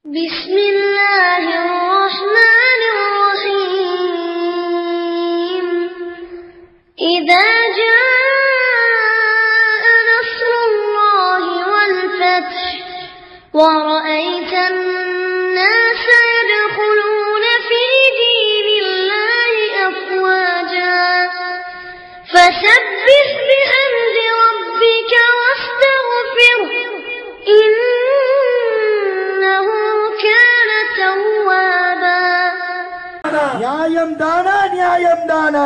بسم الله الرحمن الرحيم إذا جاء نصر الله والفتح ورأيت الناس يدخلون في دين الله أفواجا فسبح بحمد ربك واستغفره إنه كان توابا நியாயம் தானா நியாயம் தானா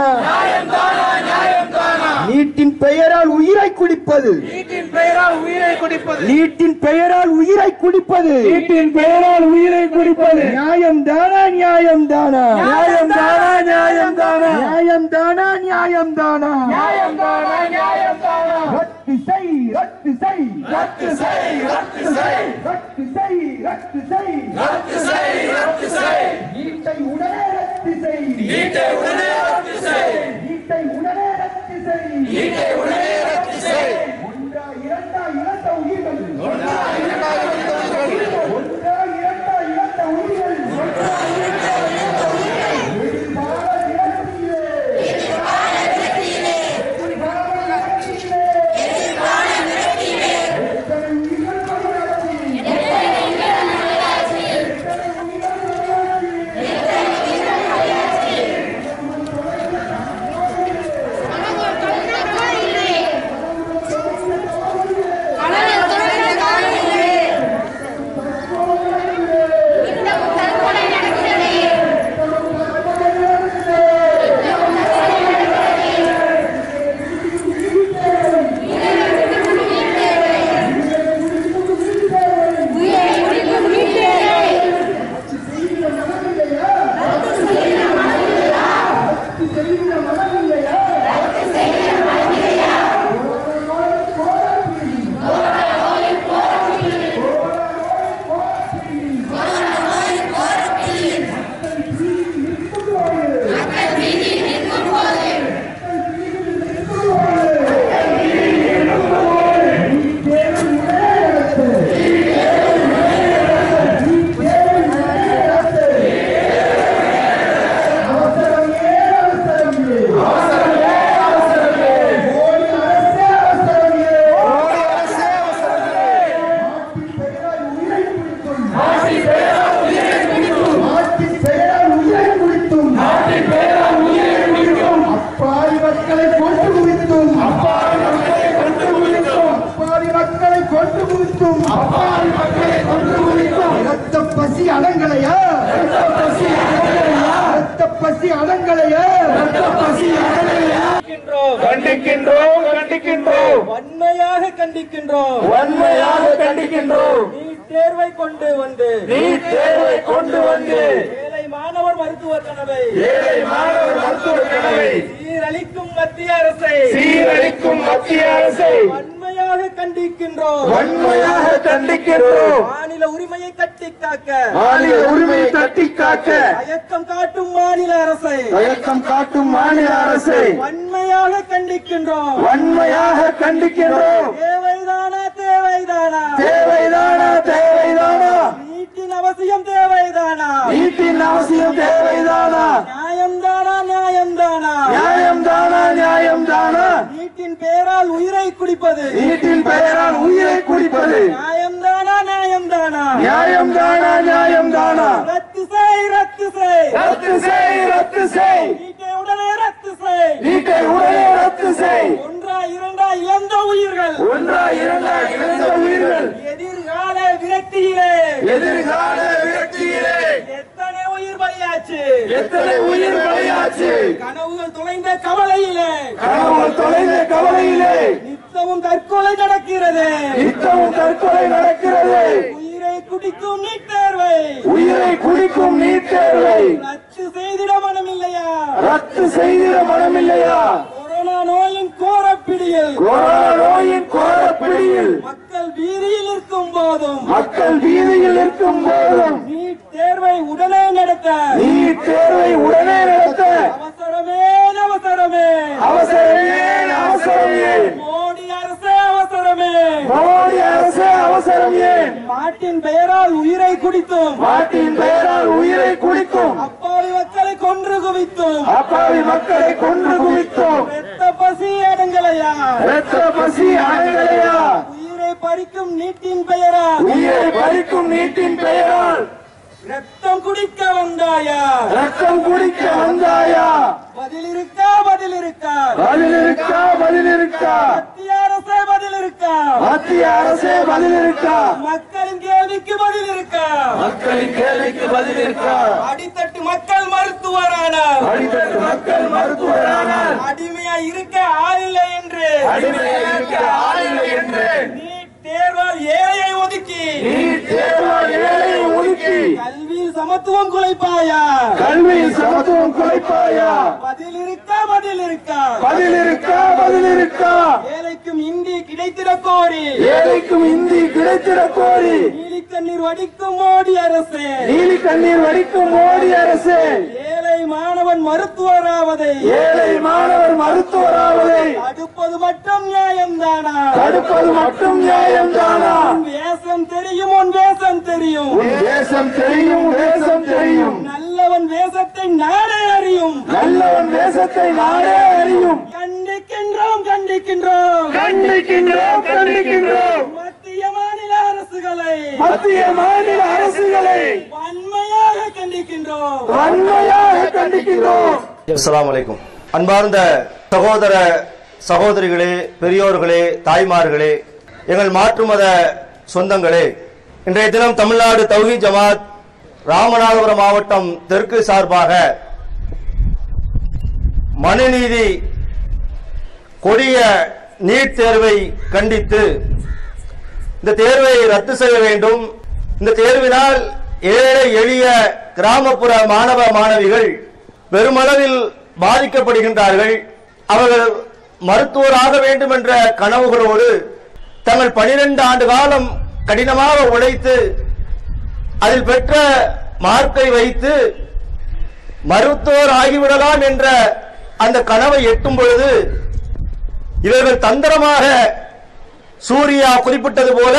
நீட்டின் பெயரால் உயிரை குடிப்பது நீட்டின் பெயரால் உயிரை குடிப்பது நீட்டின் பெயரால் உயிரை குடிப்பது நீட்டின் பெயரால் உயிரை குடிப்பது நியாயம் தானா நியாயம் தானா நியாயம் தானா நியாயம் தானா நியாயம் தானா நியாயம் தானா நியாயம் தானா நியாயம் தானா ரத்து செய் ரத்து செய் ரத்து செய் ரத்து செய் ரத்து செய் ரத்து செய் ரத்து செய் ரத்து செய் நீட்டை உடனே ரத்து செய் நீட்டை உடனே ரத்து செய் நீட்டை உடனே ரத்து செய் நீட்டை உடனே ரத்து செய் ஒன்றா இரண்டா இழந்த உயிர்கள் ஒன்றா இரண்டா இழந்த உயிர்கள் ஒன்றா இரண்டா இழந்த உயிர்கள் எதிர்கால நிலத்திலே. எதிர்கால நிலத்திலே. எத்தனை உயிர்கள் பலியாச்சு. எத்தனை உயிர்கள் பலியாச்சு. நாட்டின் பெயரால் உயிரை குடித்தும் அப்பாவி மக்களை கொண்டு குவித்தும் அப்பாவி மக்களை கொண்டு குவித்தும் இரத்த பசி அடங்கலையா இரத்த பசி அடங்கலையா கண்டிக்கின்றோம் கண்டிக்கின்றோம் வன்மையாக கண்டிக்கின்றோம் வன்மையாக கண்டிக்கின்றோம் நீட் தேர்வை கொண்டு வந்து நீட் தேர்வை கொண்டு வந்து ஏழை மாணவர் மருத்துவ கனவை ஏழை மாணவர் மருத்துவ கனவை சீரழிக்கும் மத்திய அரசை சீரழிக்கும் மத்திய அரசை வன்மையாக கண்டிக்கின்றோம் வன்மையாக கண்டிக்கின்றோம் மாநில உரிமையை கட்டி காக்க மாநில உரிமையை தட்டி காக்க தயக்கம் காட்டும் மாநில அரசை தயக்கம் காட்டும் மாநில அரசை வன்மையாக கண்டிக்கின்றோம் வன்மையாக கண்டிக்கின்றோம் தேவைதானா தேவைதானா தேவைதானா தேவைதானா நீட்டின் அவசியம் தேவைதானா நீட்டின் அவசியம் தேவைதானா நியாயம்தானா நியாயம்தானா நியாயம்தானா நியாயம்தானா நீட்டின் பெயரால் உயிரை குடிப்பது நீட்டின் பெயரால் உயிரை குடிப்பது நியாயம்தானா நியாயம்தானா நியாயம்தானா நியாயம்தானா ரத்து செய் ரத்து செய் ரத்து செய் ரத்து செய் நீட்டை உடனே ரத்து செய் நீட்டை உடனே ரத்து செய் ஒன்றா இரண்டா இழந்த உயிர்கள் ஒன்றா இரண்டா இழந்த உயிர்கள் எதிர்கால விரக்தியிலே எதிர்கால விரக்தியிலே எத்தனை உயிர் பலியாச்சு எத்தனை உயிர் பலியாச்சு கனவுகள் தொலைந்த கவலையிலே கனவுகள் தொலைந்த கவலையிலே நித்தமும் தற்கொலை நடக்கிறது நித்தமும் தற்கொலை நடக்கிறது உயிரை குடிக்கும் நீட் தேர்வை உயிரை குடிக்கும் நீட் தேர்வை ரத்து செய்திட மனம் இல்லையா ரத்து செய்திட மனமில்லையா கொரோனா நோயின் கோரப்பிடியில் கொரோனா நோயின் கோரப்பிடியில் மக்கள் வீதியில் இருக்கும் போதும் மக்கள் வீதியில் இருக்கும் போதும் நீட் தேர்வை உடனே நடத்த நீட் தேர்வை உடனே நடத்த அவசரமே அவசரமே அவசரம் ஏன் அவசரம் ஏன் மோடி அரசே அவசரமே மோடி அரசு அவசரம் ஏன் நாட்டின் பெயரால் உயிரை குடித்தும் பாட்டின் பெயரால் உயிரை குடிக்கும் அப்பாவி மக்களை கொன்று குவித்தும் அப்பாவி மக்களை கொன்று குவித்தோம் ரத்த பசி அடங்கலையா இரத்த பசி அடங்கலையா உயிரை பறிக்கும் நீட்டின் பெயரால் உயிரை பறிக்கும் நீட்டின் பெயரால் ரத்தம் குடிக்க வந்தாயா ரத்தம் குடிக்க வந்தாயா பதில் இருக்கா பதில் இருக்கா பதில் இருக்கா பதில் இருக்கா மத்திய அரசே பதில் இருக்கா மத்திய அரசே பதில் இருக்கா மக்களின் கேள்விக்கு பதில் இருக்கா மக்களின் கேள்விக்கு பதில் இருக்கா அடித்தட்டு மக்கள் மருத்துவரானார் அடித்தட்டு மக்கள் மருத்துவரானால் அடிமையா இருக்க ஆளில்லை என்று அடிமையாக இருக்க ஆளில்லை என்று நீட் தேர்வால் ஏழையை ஒதுக்கி நீ தேர்வால் ஏழை ஒதுக்கி கல்வியில் சமத்துவம் குலைப்பாயா கல்வியில் சமத்துவம் குலைப்பாயா பதில் இருக்கா பதில் இருக்கா பதில் இருக்கா பதில் இருக்கா ஏழைக்கும் இந்தி கிடைத்திட கோரி ஏழைக்கும் இந்தி கிடைத்திட கோரி நீலி கண்ணீர் வடிக்கும் மோடி அரசு நீலி கண்ணீர் வடிக்கும் மோடி அரசு ஏழை மாணவன் மருத்துவராவதை ஏழை மாணவர் மருத்துவராவதை தடுப்பது மட்டும் நியாயம்தானா தடுப்பது மட்டும் நியாயம்தானா உன் வேஷம் தெரியும் உன் வேஷம் தெரியும் உன் தேசம் தெரியும் தேசம் தெரியும் நல்லவன் வேஷத்தை நாடே அறியும் நல்லவன் தேசத்தை நாடே அறியும் கண்டிக்கின்றோம் கண்டிக்கின்றோம் கண்டிக்கின்றோம் கண்டிக்கின்றோம் மத்திய மாநில அரசுகளை மத்திய மாநில அரசுகளை வன்மையாக கண்டிக்கின்றோம் வன்மையாக கண்டிக்கின்றோம் அஸ்ஸலாமு அலைக்கும் அன்பார்ந்த சகோதர சகோதரிகளே பெரியோர்களே தாய்மார்களே எங்கள் மாற்று மத சொந்தங்களே இன்றைய தினம் தமிழ்நாடு தௌஹி ஜமாத் ராமநாதபுரம் மாவட்டம் தெற்கு சார்பாக மனுநீதி கொடிய நீட் தேர்வை கண்டித்து இந்த தேர்வை ரத்து செய்ய வேண்டும் இந்த தேர்வினால் ஏழை எளிய கிராமப்புற மாணவ மாணவிகள் பெருமளவில் பாதிக்கப்படுகின்றார்கள் அவர்கள் மருத்துவராக வேண்டும் என்ற கனவுகளோடு தங்கள் பனிரெண்டு ஆண்டு காலம் கடினமாக உழைத்து அதில் பெற்ற மார்க்கை வைத்து மருத்துவர் ஆகிவிடலாம் என்ற அந்த கனவை எட்டும் பொழுது இவர்கள் தந்திரமாக சூர்யா குறிப்பிட்டது போல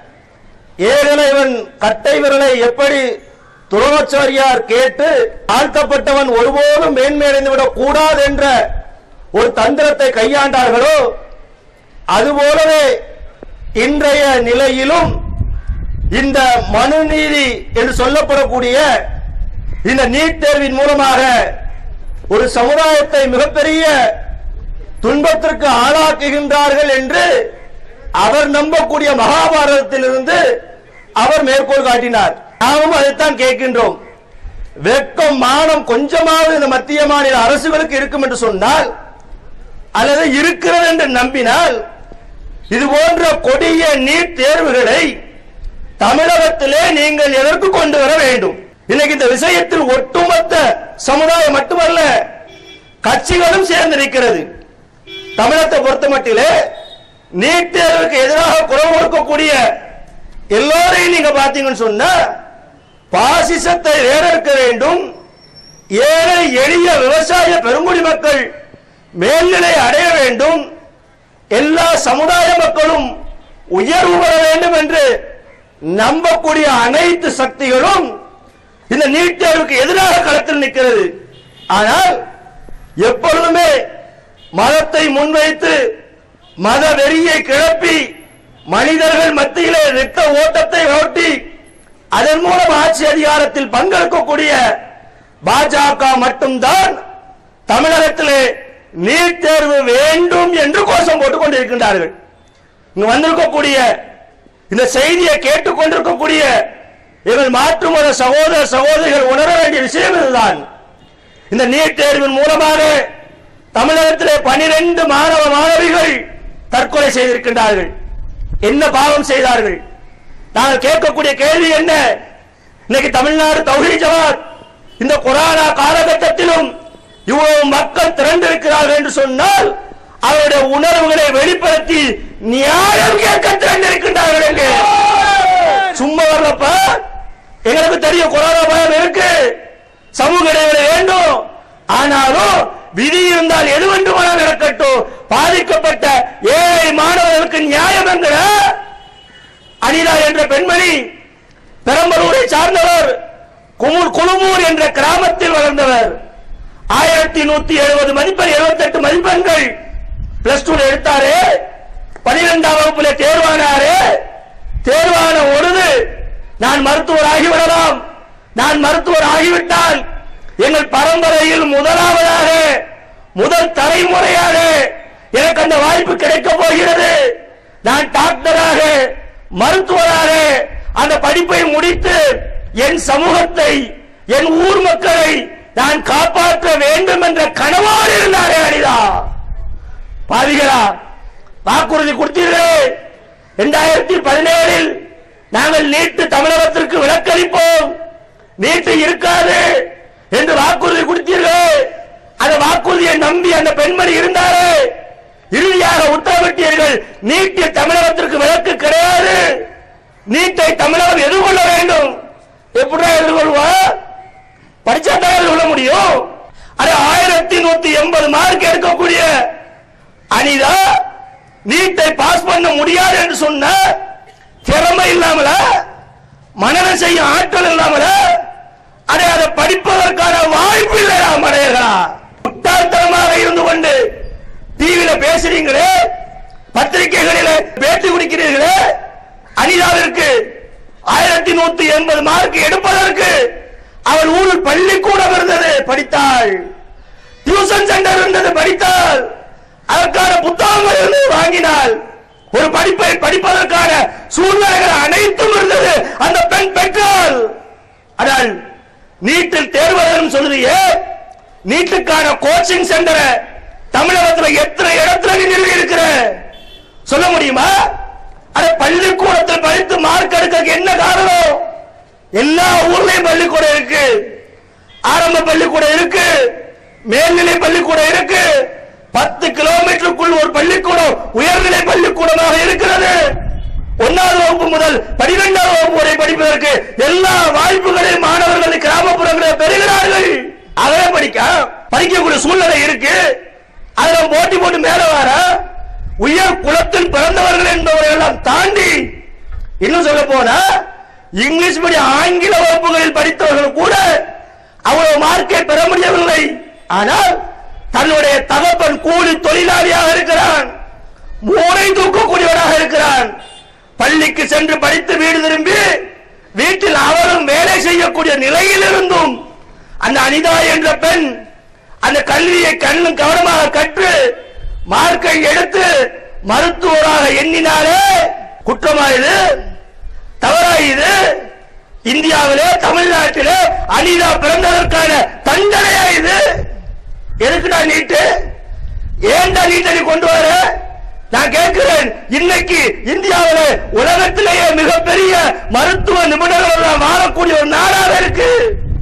ஏகலைவன் கட்டை விரலை எப்படி துரோணாச்சாரியார் கேட்டு தாழ்த்தப்பட்டவன் ஒருபோதும் மேன்மையடைந்து விடக் கூடாது என்ற ஒரு தந்திரத்தை கையாண்டார்களோ அதுபோலவே இன்றைய நிலையிலும் இந்த மனுநீதி என்று சொல்லப்படக்கூடிய இந்த நீட் தேர்வின் மூலமாக ஒரு சமுதாயத்தை மிகப்பெரிய துன்பத்திற்கு ஆளாக்குகின்றார்கள் என்று அவர் நம்பக்கூடிய மகாபாரதத்திலிருந்து அவர் மேற்கோள் காட்டினார் நாமும் அதைத்தான் கேட்கின்றோம் வெட்கம் மானம் கொஞ்சமாவது இந்த மத்திய மாநில அரசுகளுக்கு இருக்கும் என்று சொன்னால் அல்லது இருக்கிறது என்று நம்பினால் இது போன்ற கொடிய நீட் தேர்வுகளை தமிழகத்திலே நீங்கள் எதற்கு கொண்டு வர வேண்டும் இன்னைக்கு இந்த விஷயத்தில் ஒட்டுமொத்த சமுதாயம் மட்டுமல்ல கட்சிகளும் சேர்ந்திருக்கிறது தமிழகத்தை பொறுத்த மட்டிலே நீட் தேர்வுக்கு எதிராக குரல் கொடுக்கக்கூடிய எல்லோரையும் நீங்க பாத்தீங்கன்னு சொன்னா பாசிசத்தை வேறறுக்க வேண்டும் ஏழை எளிய விவசாய பெருங்குடி மக்கள் மேல்நிலை அடைய வேண்டும் எல்லா சமுதாய மக்களும் உயர்வு பெற வேண்டும் என்று நம்பக்கூடிய அனைத்து சக்திகளும் இந்த நீட் தேர்வுக்கு எதிராக களத்தில் நிற்கிறது ஆனால் எப்பொழுதுமே மதத்தை முன்வைத்து மத வெறியை கிளப்பி மனிதர்கள் மத்தியிலே ரத்த ஓட்டத்தை ஓட்டி அதன் மூலம் ஆட்சி அதிகாரத்தில் பங்கெடுக்கக்கூடிய பாஜக மட்டும்தான் தமிழகத்திலே நீட் தேர்வு வேண்டும் என்று கோஷம் போட்டுக் கொண்டிருக்கின்றார்கள் இங்கு வந்திருக்கக்கூடிய இந்த செய்தியை கேட்டுக் கொண்டிருக்கக்கூடிய எங்கள் மாற்று மத சகோதர சகோதரிகள் உணர வேண்டிய விஷயம் இதுதான் இந்த நீட் தேர்வின் மூலமாக தமிழகத்திலே பனிரெண்டு மாணவ மாணவிகள் தற்கொலை செய்திருக்கின்றார்கள் என்ன பாவம் செய்தார்கள் நாங்கள் கேட்கக்கூடிய கேள்வி என்ன இன்னைக்கு தமிழ்நாடு தௌஹீ ஜமாத் இந்த கொரோனா காலகட்டத்திலும் இவ்வளவு மக்கள் திரண்டிருக்கிறார்கள் என்று சொன்னால் அவருடைய உணர்வுகளை வெளிப்படுத்தி நியாயம் கேட்க திரண்டிருக்கின்றார்கள் எங்கே சும்மா வரலப்ப எங்களுக்கு தெரியும் கொரோனா பயம் இருக்கு சமூக இடைவெளி வேண்டும் ஆனாலும் விதி இருந்தால் எது வேண்டுமானால் நடக்கட்டும் பாதிக்கப்பட்ட ஏழை மாணவர்களுக்கு நியாயம் என்கிற அனிதா என்ற பெண்மணி பெரம்பலூரை சார்ந்தவர் குமுர் குழுமூர் என்ற கிராமத்தில் வளர்ந்தவர் ஆயிரத்தி நூத்தி எழுபது மதிப்பெண் 78 மதிப்பெண்கள் பிளஸ் டூ எடுத்தாரு பனிரெண்டாம் வகுப்புல தேர்வானாரு தேர்வான பொழுது நான் மருத்துவர் ஆகிவிடலாம் நான் மருத்துவர் ஆகிவிட்டால் எங்கள் பரம்பரையில் முதலாவதாக முதல் தலைமுறையாக எனக்கு அந்த வாய்ப்பு கிடைக்கப் போகிறது நான் டாக்டராக மருத்துவராக அந்த படிப்பை முடித்து என் சமூகத்தை என் ஊர் மக்களை நான் காப்பாற்ற வேண்டும் என்ற கனவோடு இருந்தாரே அனிதா பாவிகளா வாக்குறுதி கொடுத்தீர்களே இரண்டாயிரத்தி பதினேழில் நாங்கள் நீட்டு தமிழகத்திற்கு விலக்களிப்போம் நீட்டு இருக்காது என்று வாக்குறுதி கொடுத்தீர்கள் அந்த வாக்குறுதியை நம்பி அந்த பெண்மணி இருந்தாரே இறுதியாக உத்தரவிட்டீர்கள் நீட்டில் தமிழகத்திற்கு விலக்கு கிடையாது நீட்டை தமிழகம் எதிர்கொள்ள வேண்டும் எப்படி எதிர்கொள்வோம் படிச்சா தான் எதிர்கொள்ள முடியும் அது ஆயிரத்தி நூத்தி எண்பது மார்க் எடுக்கக்கூடிய அனிதா நீட்டை பாஸ் பண்ண முடியாது என்று சொன்ன திறமை இல்லாமல மனநம் செய்யும் ஆற்றல் இல்லாமல அதை அதை படிப்பதற்கான வாய்ப்பு இல்லையா மனையர்களா முட்டாள்தனமாக இருந்து கொண்டு டிவியில பேசுறீங்களே பத்திரிகைகளில பேட்டி குடிக்கிறீர்களே அனிதாவிற்கு ஆயிரத்தி நூத்தி எண்பது மார்க் எடுப்பதற்கு அவள் ஊரில் பள்ளிக்கூடம் இருந்தது படித்தாள் டியூஷன் சென்டர் இருந்தது படித்தாள் அதற்கான புத்தகங்கள் இருந்தது வாங்கினாள் ஒரு படிப்பை படிப்பதற்கான சூழ்நிலைகள் அனைத்தும் இருந்தது அந்த பெண் பெற்றாள் ஆனால் நீட்டில் தேர்வதற்கு சொல்லுறீங்க நீட்டுக்கான கோச்சிங் சென்டரை தமிழகத்துல எத்தனை இடத்துல நீ நிறுவி இருக்கிற சொல்ல முடியுமா அது பள்ளிக்கூடத்தில் படித்து மார்க் எடுக்க என்ன காரணம் எல்லா ஊர்லயும் பள்ளிக்கூடம் இருக்கு ஆரம்ப பள்ளிக்கூடம் இருக்கு மேல்நிலை பள்ளிக்கூடம் இருக்கு பத்து கிலோமீட்டருக்குள் ஒரு பள்ளிக்கூடம் உயர்நிலை பள்ளிக்கூடமாக இருக்கிறது ஒன்னாவது வகுப்பு முதல் பனிரெண்டாவது வகுப்பு வரை படிப்பதற்கு எல்லா வாய்ப்புகளையும் மாணவர்கள் கிராமப்புறங்களில் பெறுகிறார்கள் அதே படிக்க படிக்கக்கூடிய சூழ்நிலை இருக்கு அதுல போட்டி போட்டு மேல வர உயர் குலத்தில் பிறந்தவர்கள் என்பவர்கள் எல்லாம் தாண்டி இன்னும் சொல்ல போனா இங்கிலீஷ் மீடியம் ஆங்கில வகுப்புகளில் படித்தவர்கள் கூட அவ்வளவு மார்க்கை பெற முடியவில்லை ஆனால் தன்னுடைய தகப்பன் கூலி தொழிலாளியாக இருக்கிறான் மூளை தூக்கக்கூடியவராக இருக்கிறான் பள்ளிக்கு சென்று படித்து வீடு திரும்பி வீட்டில் அவரும் வேலை செய்யக்கூடிய நிலையில் இருந்தும் அந்த அனிதா என்ற பெண் அந்த கல்வியை கண்ணும் கவனமாக கற்று மார்க்கை எடுத்து மருத்துவராக எண்ணினாலே குற்றமா இது தவறா இது இந்தியாவிலே தமிழ்நாட்டிலே அனிதா பிறந்ததற்கான தண்டனையா இது எதுக்குடா நீட்டு ஏன்டா நீட்டை நீ கொண்டு வர நான் கேட்கிறேன் இன்னைக்கு இந்தியாவில உலகத்திலேயே மிகப்பெரிய மருத்துவ நிபுணர்கள் எல்லாம் வாழக்கூடிய ஒரு நாடாக இருக்கு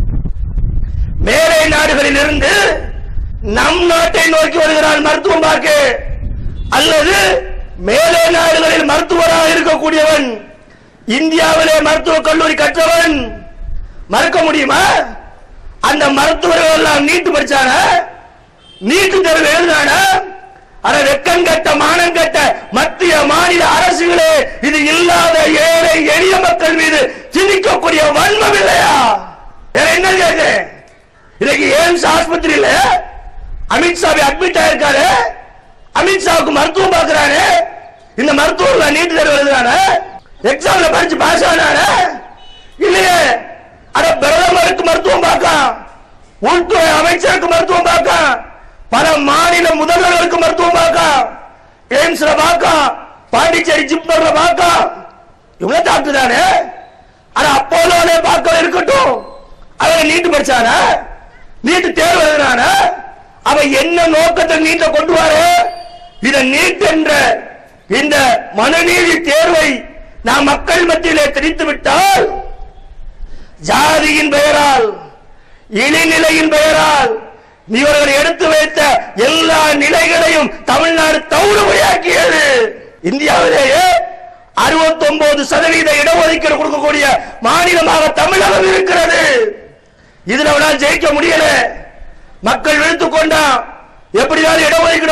மேலை நாடுகளில் இருந்து நம் நாட்டை நோக்கி வருகிறான் மருத்துவம் பார்க்க அல்லது மேலே நாடுகளில் மருத்துவராக இருக்கக்கூடியவன் இந்தியாவிலே மருத்துவக் கல்லூரி கற்றவன் மறுக்க முடியுமா அந்த மருத்துவர்கள் எல்லாம் நீட்டு படிச்சான நீட்டு தேர்வு எழுதினான அட வெக்கம் கட்ட மானம் கட்ட மத்திய மாநில அரசுகளே இது இல்லாத ஏழை எளிய மக்கள் மீது சிந்திக்கக்கூடிய வன்மம் இல்லையா வேற என்ன கேக்கு இன்னைக்கு எய்ம்ஸ் ஆஸ்பத்திரியில அமித்ஷாவை அட்மிட் ஆயிருக்காரு அமித்ஷாவுக்கு மருத்துவம் பார்க்கிறாரு இந்த மருத்துவர்ல நீட்டு தேர்வு எழுதுறாரு எக்ஸாம்ல படிச்சு பாஸ் ஆனாரு இல்லையே அட பிரதமருக்கு மருத்துவம் பார்க்கலாம் உள்துறை அமைச்சருக்கு மருத்துவம் பார்க்கலாம் பல மாநில முதல்வர்களுக்கு மருத்துவம் பார்க்கலாம் எய்ம்ஸ்ல பார்க்கலாம் பாண்டிச்சேரி ஜிப்மர்ல பார்க்கலாம் இவங்க டாக்டர் தானே ஆனா அப்போலோலே பார்க்க இருக்கட்டும் அவன் நீட்டு படிச்சானா நீட்டு தேர்வு எழுதினானா அவன் என்ன நோக்கத்தை நீட்டை கொண்டு வர இத நீட் என்ற இந்த மனுநீதி தேர்வை நாம் மக்கள் மத்தியிலே திணித்து விட்டால் ஜாதியின் பெயரால் இழிநிலையின் பெயரால் இவர்கள் எடுத்து வைத்த எல்லா நிலைகளையும் தமிழ்நாடு தவிடுபடியாக்கியது இந்தியாவிலேயே 69% சதவீத இடஒதுக்கீடு கொடுக்கக்கூடிய மாநிலமாக தமிழகம் இருக்கிறது இதுல அவனால் ஜெயிக்க முடியல மக்கள் விழுத்துக் கொண்டான் எப்படியாவது இடஒதுக்கீடு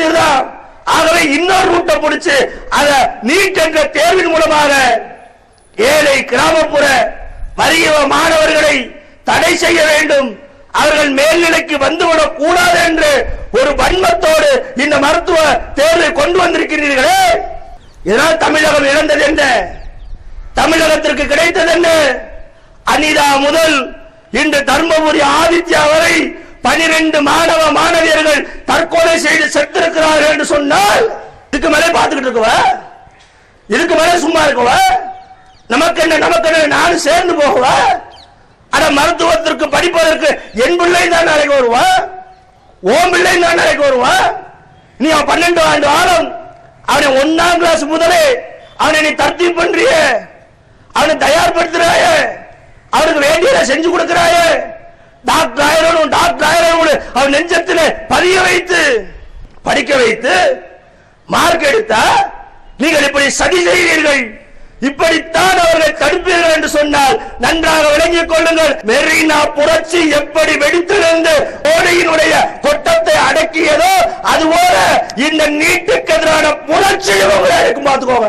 பயன்படுத்தியிருந்தான் ஆகவே இன்னொரு ரூட்டை பிடிச்சு அத நீட் என்ற தேர்வின் மூலமாக ஏழை கிராமப்புற வறிய மாணவர்களை தடை செய்ய வேண்டும் அவர்கள் மேல்நிலைக்கு வந்துவிடக் கூடாது என்று ஒரு வன்மத்தோடு இந்த மருத்துவ தேர்வை கொண்டு வந்திருக்கிறீர்களே இதனால் தமிழகம் இழந்தது என்ன தமிழகத்திற்கு கிடைத்தது என்ன அனிதா முதல் இன்று தர்மபுரி ஆதித்யா வரை பனிரெண்டு மாணவ மாணவியர்கள் தற்கொலை செய்து செத்திருக்கிறார்கள் என்று சொன்னால் இதுக்கு மேலே பார்த்துக்கிட்டு இருக்குவ இதுக்கு மேலே சும்மா இருக்குவ நமக்கு என்ன நமக்கு என்ன நானும் சேர்ந்து போகுவ அட மருத்துவத்திற்கு படிப்பதற்கு என் பிள்ளை தான் நாளைக்கு வருவா ஓம் பிள்ளை தான் நாளைக்கு வருவா நீ அவன் பன்னெண்டு ஆண்டு காலம் அவனை ஒன்னாம் கிளாஸ் முதலே அவனை நீ தர்த்தி பண்றிய அவனை தயார்படுத்துறாய அவனுக்கு வேண்டியதை செஞ்சு கொடுக்கிறாய டாக்டர் ஆயிரணும் டாக்டர் ஆயிரணும் அவன் நெஞ்சத்துல பதிய வைத்து படிக்க வைத்து மார்க் எடுத்தா நீங்கள் இப்படி சதி செய்வீர்கள் இப்படித்தான் அவர்கள் தடுப்பீர்கள் என்று சொன்னால் நன்றாக விளங்கிக் கொள்ளுங்கள் மெரினா புரட்சி எப்படி வெடித்திருந்து கோடையினுடைய கொட்டத்தை அடக்கியதோ அதுபோல இந்த நீட்டுக்கு எதிரான புரட்சியும் உங்களை இருக்கும் பார்த்துக்கோங்க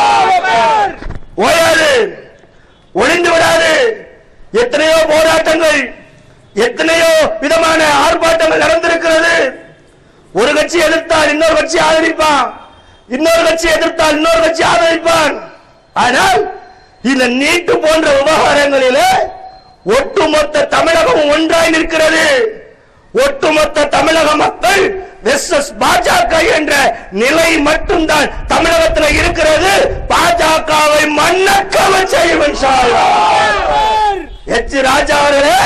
ஓயாது ஒளிந்து விடாது எத்தனையோ போராட்டங்கள் எத்தனையோ விதமான ஆர்ப்பாட்டங்கள் நடந்திருக்கிறது ஒரு கட்சி எதிர்த்தால் இன்னொரு கட்சி ஆதரிப்பான் இன்னொரு கட்சி எதிர்த்தால் இன்னொரு கட்சி ஆதரிப்பான் ஆனால் இந்த நீட்டு போன்ற விவகாரங்களிலே ஒட்டுமொத்த தமிழகம் ஒன்றாய் நிற்கிறது ஒட்டுமொத்த தமிழக மக்கள் வெர்சஸ் பாஜக என்ற நிலை மட்டும்தான் தமிழகத்தில் இருக்கிறது பாஜகவை மண்ணக்கவ செய்யும் இன்ஷா அல்லாஹ். எச் ராஜா அவர்களே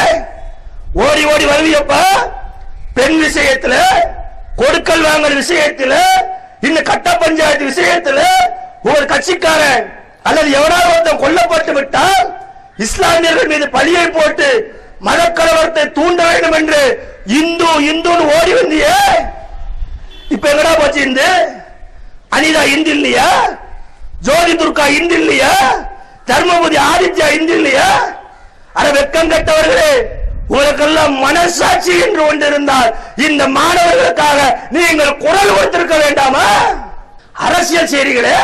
ஓடி ஓடி வருவியப்ப பெண் விஷயத்துல கொடுக்கல் வாங்கல் விஷயத்துல இந்த கட்ட பஞ்சாயத்து விஷயத்துல ஒரு கட்சிக்காரன் அல்லது எவனாவது ஒருத்தன் கொல்லப்பட்டு விட்டால் இஸ்லாமியர்கள் மீது பழியை போட்டு மதக்கலவரத்தை தூண்ட வேண்டும் என்று இந்து இந்துன்னு ஓடி வந்தியே இப்ப எங்கடா போச்சு இந்து அனிதா இந்து இல்லையா ஜோதி துர்கா இந்து இல்லையா தர்மபுரி ஆதித்யா இந்து இல்லையா அட வெக்கம் கட்டவர்களே உங்களுக்கெல்லாம் மனசாட்சி என்று ஒன்று இருந்தால் இந்த மாணவர்களுக்காக நீங்கள் குரல் கொடுத்திருக்க வேண்டாமா அரசியல் செய்திகளே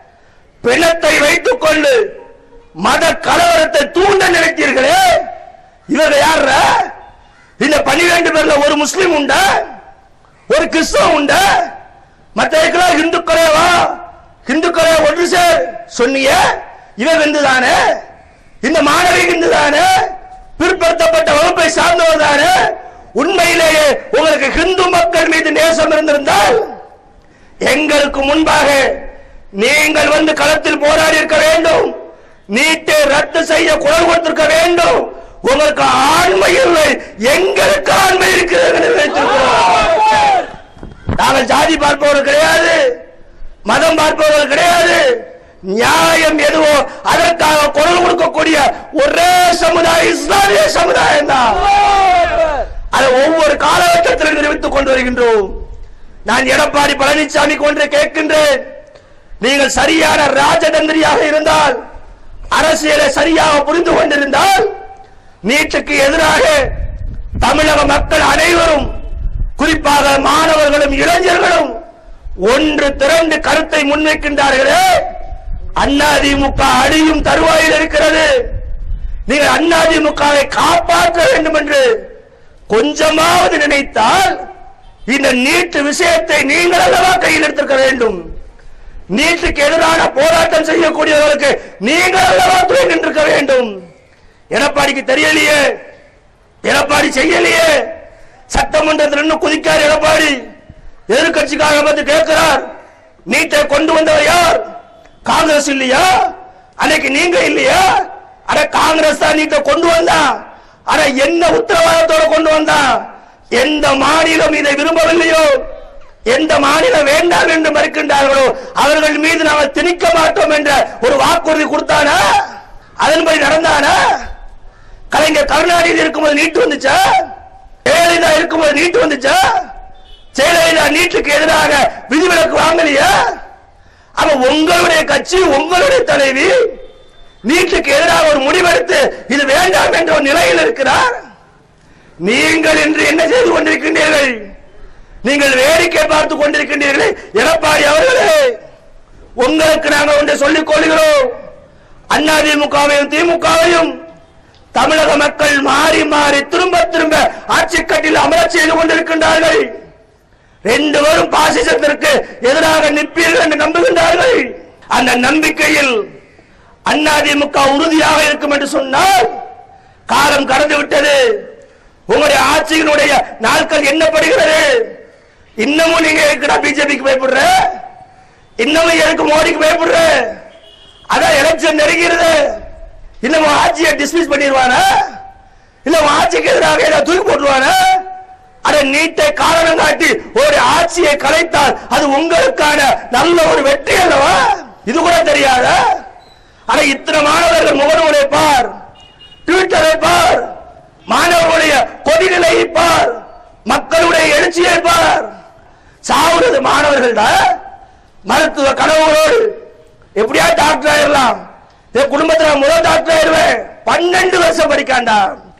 பிணத்தை வைத்துக் கொண்டு மத கலவரத்தை தூண்ட நினைத்தீர்களே இவர்கள் யார இந்த பன்னிரண்டு பேர்ல ஒரு முஸ்லிம் உண்டா ஒரு கிறிஸ்தவம் உண்டா மற்றவர்களாம் இந்துக்களேவா இந்துக்களே ஒன்று சேர் சொன்னீங்க இவன் இந்து தானே இந்த மாணவி இந்து தானே பிற்படுத்தப்பட்ட வகுப்பை சார்ந்தவர் தானே உண்மையிலேயே உங்களுக்கு ஹிந்து மக்கள் மீது நேசம் இருந்திருந்தால் எங்களுக்கு முன்பாக நீங்கள் வந்து களத்தில் போராடி இருக்க வேண்டும் நீட்டை ரத்து செய்ய குரல் கொடுத்திருக்க வேண்டும் உங்களுக்கு ஆண்மை இல்லை எங்களுக்கு ஆண்மை இருக்கிறது என்று வைத்திருக்கிறோம் நாங்கள் ஜாதி பார்ப்பவர்கள் கிடையாது மதம் பார்ப்பவர்கள் கிடையாது நியாயம் எதுவோ அதற்காக குரல் கொடுக்கக்கூடிய ஒரே சமுதாயம் இஸ்லாமிய சமுதாயம் தான் அதை ஒவ்வொரு காலகட்டத்திலும் நிரூபித்துக் கொண்டு வருகின்றோம் நான் எடப்பாடி பழனிசாமி கொண்டு கேட்கின்றேன் நீங்கள் சரியான ராஜதந்திரியாக இருந்தால் அரசியலை சரியாக புரிந்து கொண்டிருந்தால் நீட்டுக்கு எதிராக தமிழக மக்கள் அனைவரும் குறிப்பாக மாணவர்களும் இளைஞர்களும் ஒன்று திரண்டு கருத்தை முன்வைக்கின்றார்களே அதிமுக அழியும் தருவாயில் இருக்கிறது நீங்கள் அதிமுகவை காப்பாற்ற வேண்டும் என்று கொஞ்சமாவது நினைத்தால் இந்த நீட்டு விஷயத்தை நீங்கள் அல்லவா கையில் எடுத்திருக்க வேண்டும் நீட்டுக்கு எதிரான போராட்டம் செய்யக்கூடியவர்களுக்கு நீங்கள் அல்லவா துணை நின்றிருக்க வேண்டும் எடப்பாடிக்கு தெரியலையே எடப்பாடி செய்யலையே சட்டமன்றத்தில் இன்னும் குதிக்கார் எடப்பாடி எதிர்கட்சிக்காக வந்து கேட்கிறார் நீட்டை கொண்டு வந்தவர் யார் காங்கிரஸ் இல்லையா அன்னைக்கு நீங்க இல்லையா அட காங்கிரஸ் தான் நீட்டை கொண்டு வந்தா அட என்ன உத்தரவாதத்தோட கொண்டு வந்தா எந்த மாநிலம் இதை விரும்பவில்லையோ எந்த மாநிலம் வேண்டாம் என்று மறுக்கின்றார்களோ அவர்கள் மீது நாங்கள் திணிக்க மாட்டோம் என்ற ஒரு வாக்குறுதி கொடுத்தானா அதன்படி நடந்தானா கலைஞர் கருணாநிதி இருக்கும்போது நீட்டு வந்துச்சா ஜெயலலிதா இருக்கும்போது நீட்டு வந்துச்சா ஜெயலலிதா நீட்டுக்கு எதிராக விதிவிலக்கு வாங்கலையா அப்ப உங்களுடைய கட்சி உங்களுடைய தலைவி நீட்டுக்கு எதிராக ஒரு முடிவெடுத்து இது வேண்டாம் என்ற ஒரு நிலையில் இருக்கிறார் நீங்கள் இன்று என்ன செய்து கொண்டிருக்கின்றீர்கள் நீங்கள் வேடிக்கை பார்த்து கொண்டிருக்கின்றீர்கள் எடப்பாடி அவர்களே உங்களுக்கு நாங்கள் ஒன்றை சொல்லிக் கொள்கிறோம் அதிமுகவையும் திமுகவையும் தமிழக மக்கள் மாறி மாறி திரும்ப திரும்ப ஆட்சி கட்டில் அமரச் செய்து கொண்டிருக்கின்றார்கள் ரெண்டு பேரும் பாசிசத்திற்கு எதிராக நிற்பீர்கள் என்று நம்புகின்றார்கள் அந்த நம்பிக்கையில் அதிமுக உறுதியாக இருக்கும் என்று சொன்னால் காலம் கடந்து விட்டது உங்களுடைய ஆட்சியினுடைய நாட்கள் எண்ணப்படுகிறது இன்னமும் நீங்க இருக்கிற பிஜேபிக்கு பயப்படுற இன்னமும் எனக்கு மோடிக்கு பயப்படுற அதான் எலெக்ஷன் நெருங்கிறது இன்னும் உன் ஆட்சியை டிஸ்மிஸ் பண்ணிடுவானா இல்ல உன் ஆட்சிக்கு எதிராக ஏதாவது தூக்கி போட்டுருவானா அட நீட்டை காரணம் காட்டி ஒரு ஆட்சியை கலைத்தால் அது உங்களுக்கான நல்ல ஒரு வெற்றி அல்லவா இது கூட தெரியாத அட இத்தனை மாணவர்கள் முகநூலை பார் ட்விட்டரை பார் மாணவர்களுடைய கொடிநிலையை பார் மக்களுடைய எழுச்சியை பார் சாவுறது மாணவர்கள்டா மருத்துவ கனவுகளோடு எப்படியா டாக்டர் ஆயிரலாம் என் குடும்பத்துல முதல் டாக்டர் ஆயிருவேன் பன்னெண்டு வருஷம் படிக்காண்டா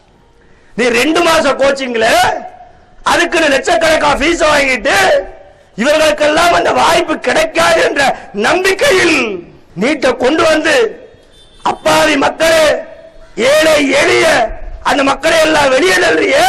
நீ ரெண்டு மாசம் கோச்சிங்ல அதுக்கு லட்சக்கணக்கா ஃபீஸ் வாங்கிட்டு இவர்களுக்கெல்லாம் அந்த வாய்ப்பு கிடைக்காது என்ற நம்பிக்கையில் நீட்டை கொண்டு வந்து அப்பாவி மக்களே ஏழை எளிய அந்த மக்களை எல்லாம் வெளியே தள்ளுறியே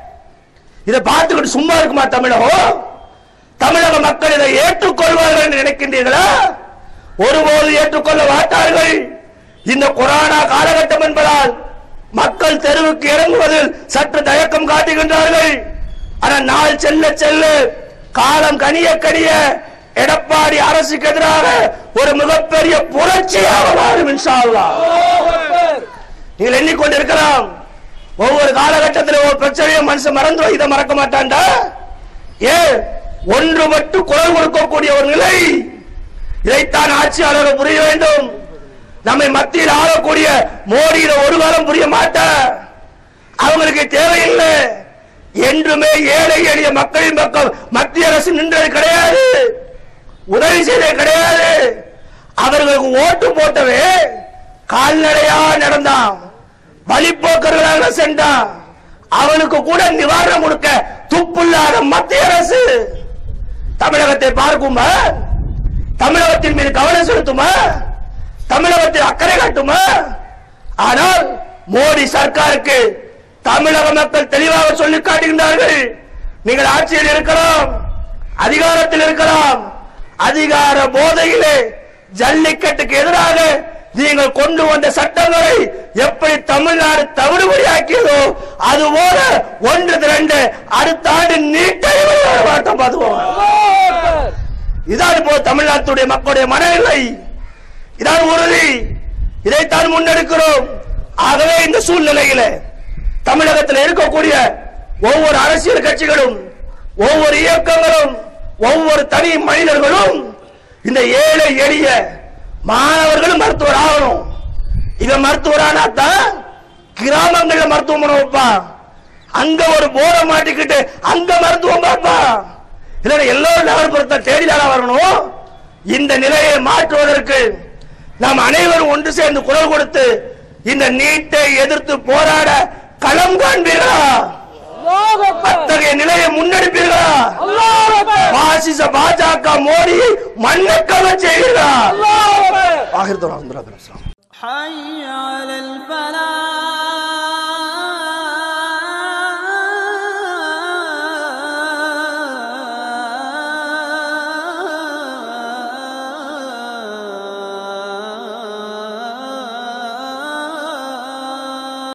இதை பார்த்துக்கிட்டு சும்மா இருக்குமா தமிழகம் தமிழக மக்கள் இதை ஏற்றுக்கொள்வார்கள் என்று நினைக்கின்றீர்களா ஒருபோது ஏற்றுக்கொள்ள மாட்டார்கள் இந்த கொரோனா காலகட்டம் என்பதால் மக்கள் தெருவுக்கு இறங்குவதில் சற்று தயக்கம் காட்டுகின்றார்கள் ஆனால் நாள் செல்ல செல்ல காலம் கனிய கனிய எடப்பாடி அரசுக்கு எதிராக ஒரு மிகப்பெரிய புரட்சியாக மாறும் இன்ஷா அல்லாஹ். நீங்கள் எண்ணிக்கொண்டிருக்கலாம் ஒவ்வொரு காலகட்டத்தில் ஒரு பிரச்சனையும் மனுஷன் மறந்து இதை மறக்க மாட்டான்டா ஏ ஒன்றுபட்டு குரல் கொடுக்கக்கூடிய ஒரு நிலை இதைத்தான் ஆட்சியாளர்கள் புரிய வேண்டும் நம்மை மத்தியில் ஆளக்கூடிய மோடி இதை ஒரு காலம் புரிய மாட்டார் அவங்களுக்கு தேவையில்லை என்றுமே ஏழை எளிய மக்களின் பக்கம் மத்திய அரசு நின்றது கிடையாது உதவி செய்தது கிடையாது அவர்களுக்கு ஓட்டு போட்டவே கால்நடையா நடந்தான் வழிப்போக்கர்களாக சென்றான் அவனுக்கு கூட நிவாரணம் கொடுக்க துப்புள்ளாத மத்திய அரசு தமிழகத்தை பார்க்குமா தமிழகத்தின் மீது கவனம் செலுத்துமா தமிழகத்தில் அக்கறை காட்டுமா ஆனால் மோடி சர்க்காருக்கு தமிழக மக்கள் தெளிவாக சொல்லி காட்டுகின்றார்கள் நீங்கள் ஆட்சியில் இருக்கலாம் அதிகாரத்தில் இருக்கலாம் அதிகார போதையிலே ஜல்லிக்கட்டுக்கு எதிராக நீங்கள் கொண்டு வந்த சட்டங்களை எப்படி தமிழ்நாடு தவிடுபடியாக்கியதோ அது போல ஒன்று திரண்டு அடுத்த ஆண்டு நீட்டை மாட்டம் பார்த்துக்கோங்க இதான் இப்போ தமிழ்நாட்டுடைய மக்களுடைய மனநிலை இதான் உறுதி இதைத்தான் முன்னெடுக்கிறோம் ஆகவே இந்த சூழ்நிலையில தமிழகத்தில் இருக்கக்கூடிய ஒவ்வொரு அரசியல் கட்சிகளும் ஒவ்வொரு இயக்கங்களும் ஒவ்வொரு தனி மனிதர்களும் இந்த ஏழை எளிய மாணவர்களும் மருத்துவர் ஆகணும் இவன் மருத்துவரானா தான் கிராமங்கள்ல மருத்துவமனை வைப்பான் அங்க ஒரு போரை மாட்டிக்கிட்டு அங்க மருத்துவம் பார்ப்பான் இல்ல எல்லோரும் நகர்ப்புறத்தை தேடிதானா வரணும் இந்த நிலையை மாற்றுவதற்கு நாம் அனைவரும் ஒன்று சேர்ந்து குரல் கொடுத்து இந்த நீட்டை எதிர்த்து போராட களம் காண்பீர்களா அத்தகைய நிலையை முன்னெடுப்பீர்களா பாசிச பாஜக மோடி மண்ணக்கவ செய்வீர்களா ஆகிருத்தோம் حي على الفلاح